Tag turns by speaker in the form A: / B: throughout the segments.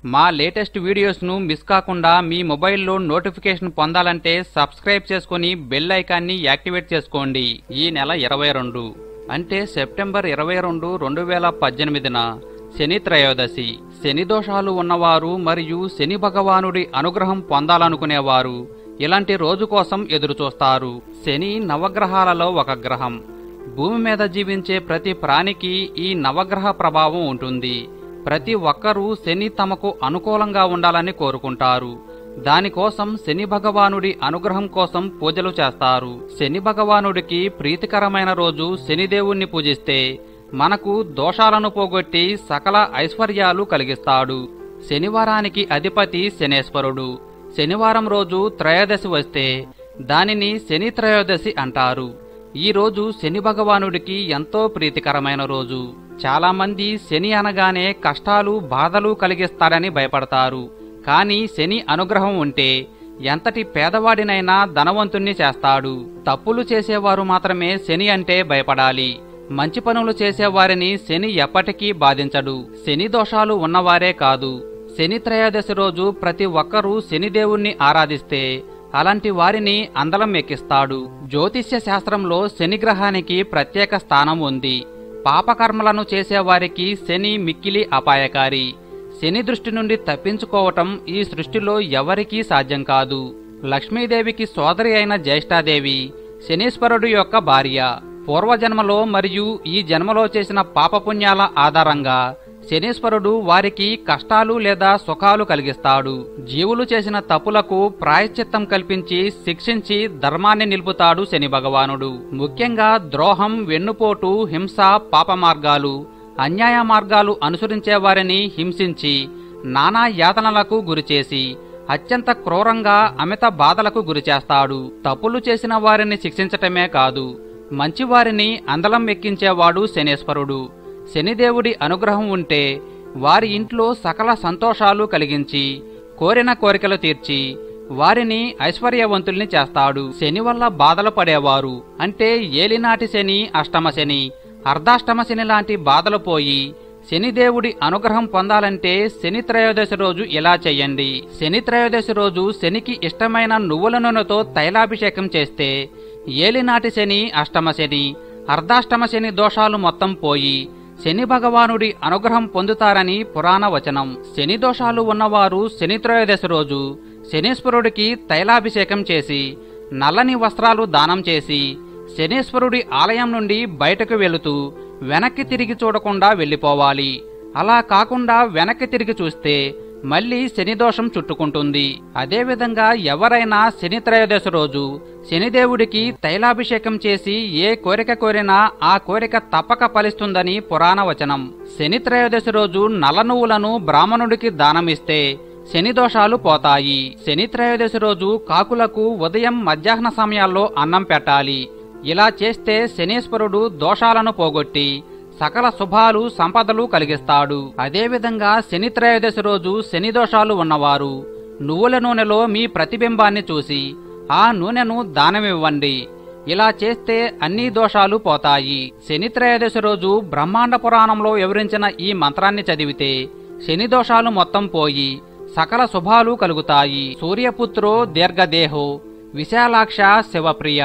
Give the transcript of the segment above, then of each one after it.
A: మా latest వీడియోస్ను miss కాకుండా మీ మొబైల్లో నోటిఫికేషన్ పొందాలంటే సబ్స్క్రైబ్ చేసుకుని బెల్ ఐకాన్ని యాక్టివేట్ చేసుకోండి ఈ నెల ఇరవై రెండు అంటే సెప్టెంబర్ ఇరవై రెండు రెండు వేల పద్దెనిమిదిన శని త్రయోదశి శని దోషాలు ఉన్నవారు మరియు శని భగవానుడి అనుగ్రహం పొందాలనుకునేవారు ఇలాంటి రోజు కోసం ఎదురుచూస్తారు శని నవగ్రహాలలో ఒక గ్రహం భూమి మీద జీవించే ప్రతి ప్రాణికి ఈ నవగ్రహ ప్రభావం ఉంటుంది ప్రతి ఒక్కరూ శని తమకు అనుకూలంగా ఉండాలని కోరుకుంటారు దానికోసం శని భగవానుడి అనుగ్రహం కోసం పూజలు చేస్తారు శని భగవానుడికి ప్రీతికరమైన రోజు శనిదేవుణ్ణి పూజిస్తే మనకు దోషాలను పోగొట్టి సకల ఐశ్వర్యాలు కలిగిస్తాడు శనివారానికి అధిపతి శనేశ్వరుడు శనివారం రోజు త్రయోదశి వస్తే దానిని శని త్రయోదశి అంటారు ఈ రోజు శని భగవానుడికి ఎంతో ప్రీతికరమైన రోజు చాలా మంది శని అనగానే కష్టాలు బాధలు కలిగిస్తాడని భయపడతారు కానీ శని అనుగ్రహం ఉంటే ఎంతటి పేదవాడినైనా ధనవంతుణ్ణి చేస్తాడు తప్పులు చేసేవారు మాత్రమే శని అంటే భయపడాలి మంచి పనులు చేసేవారిని శని ఎప్పటికీ బాధించడు శని దోషాలు ఉన్నవారే కాదు శని త్రయోదశి రోజు ప్రతి ఒక్కరూ శనిదేవుణ్ణి ఆరాధిస్తే అలాంటి వారిని అందలం ఎక్కిస్తాడు జ్యోతిష్య శాస్త్రంలో శని గ్రహానికి ప్రత్యేక స్థానం ఉంది పాపకర్మలను చేసేవారికి శని మిక్కిలి అపాయకారి శని దృష్టి నుండి తప్పించుకోవటం ఈ సృష్టిలో ఎవరికీ సాధ్యం కాదు లక్ష్మీదేవికి సోదరి అయిన జ్యేష్ఠాదేవి శనీశ్వరుడు యొక్క భార్య పూర్వజన్మలో మరియు ఈ జన్మలో చేసిన పాపపుణ్యాల ఆధారంగా శనీశ్వరుడు వారికి కష్టాలు లేదా సుఖాలు కలిగిస్తాడు జీవులు చేసిన తప్పులకు ప్రాయశ్చిత్తం కల్పించి శిక్షించి ధర్మాన్ని నిలుపుతాడు శని భగవానుడు ముఖ్యంగా ద్రోహం వెన్నుపోటు హింస పాప మార్గాలు అన్యాయ మార్గాలు అనుసరించే వారిని హింసించి నానా యాతనలకు గురిచేసి అత్యంత క్రూరంగా అమిత బాధలకు గురిచేస్తాడు తప్పులు చేసిన వారిని శిక్షించటమే కాదు మంచివారిని అందలం ఎక్కించేవాడు శనేశ్వరుడు శనిదేవుడి అనుగ్రహం ఉంటే వారి ఇంట్లో సకల సంతోషాలు కలిగించి కోరిన కోరికలు తీర్చి వారిని ఐశ్వర్యవంతుల్ని చేస్తాడు శని వల్ల బాధలు పడేవారు అంటే ఏలినాటి శని అష్టమ శని అర్ధాష్టమ శని లాంటి బాధలు పోయి శనిదేవుడి అనుగ్రహం పొందాలంటే శని త్రయోదశి రోజు ఇలా చెయ్యండి శని త్రయోదశి రోజు శనికి ఇష్టమైన నువ్వుల నూనెతో తైలాభిషేకం చేస్తే ఏలినాటి శని అష్టమ శని అర్ధాష్టమ శని దోషాలు మొత్తం పోయి శని భగవానుడి అనుగ్రహం పొందుతారని పురాణ వచనం శని దోషాలు ఉన్నవారు శని త్రయోదశి రోజు శనీశ్వరుడికి తైలాభిషేకం చేసి నల్లని వస్త్రాలు దానం చేసి శనీశ్వరుడి ఆలయం నుండి బయటకు వెళుతూ వెనక్కి తిరిగి చూడకుండా వెళ్ళిపోవాలి అలా కాకుండా వెనక్కి తిరిగి చూస్తే మళ్లీ శనిదోషం చుట్టుకుంటుంది అదేవిధంగా ఎవరైనా శని త్రయోదశి రోజు శనిదేవుడికి తైలాభిషేకం చేసి ఏ కోరిక కోరినా ఆ కోరిక తప్పక ఫలిస్తుందని పురాణ వచనం శని త్రయోదశి రోజు నల్ల నువ్వులను బ్రాహ్మణుడికి దానమిస్తే శని దోషాలు పోతాయి శని త్రయోదశి రోజు కాకులకు ఉదయం మధ్యాహ్న సమయాల్లో అన్నం పెట్టాలి ఇలా చేస్తే శనీశ్వరుడు దోషాలను పోగొట్టి సకల శుభాలు సంపదలు కలిగిస్తాడు అదేవిధంగా శని త్రయోదశి రోజు శని దోషాలు ఉన్నవారు నువ్వుల నూనెలో మీ ప్రతిబింబాన్ని చూసి ఆ నూనెను దానమివ్వండి ఇలా చేస్తే అన్ని దోషాలు పోతాయి శని త్రయోదశి రోజు బ్రహ్మాండ పురాణంలో వివరించిన ఈ మంత్రాన్ని చదివితే శని దోషాలు మొత్తం పోయి సకల శుభాలు కలుగుతాయి సూర్యపుత్రో దీర్ఘదేహో విశాలాక్ష శివప్రియ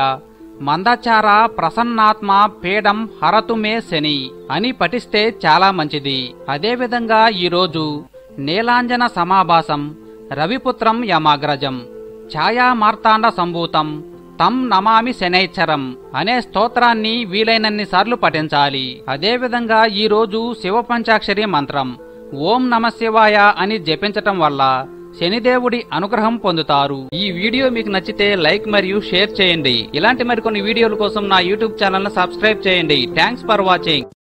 A: మందచార ప్రసన్నాత్మ పీడం హరతు మే శని అని పఠిస్తే చాలా మంచిది అదేవిధంగా ఈరోజు నీలాంజన సమాభాసం రవిపుత్రం యమాగ్రజం ఛాయా మార్తాండ సంభూతం తం నమామి శనైచ్చరం అనే స్తోత్రాన్ని వీలైనన్ని సార్లు పఠించాలి అదేవిధంగా ఈ రోజు శివ పంచాక్షరి మంత్రం ఓం నమ శివాయ అని జపించటం వల్ల శనిదేవుడి అనుగ్రహం పొందుతారు ఈ వీడియో మీకు నచ్చితే లైక్ మరియు షేర్ చేయండి ఇలాంటి మరికొన్ని వీడియోల కోసం నా యూట్యూబ్ ఛానల్ సబ్స్క్రైబ్ చేయండి థ్యాంక్స్ ఫర్ వాచింగ్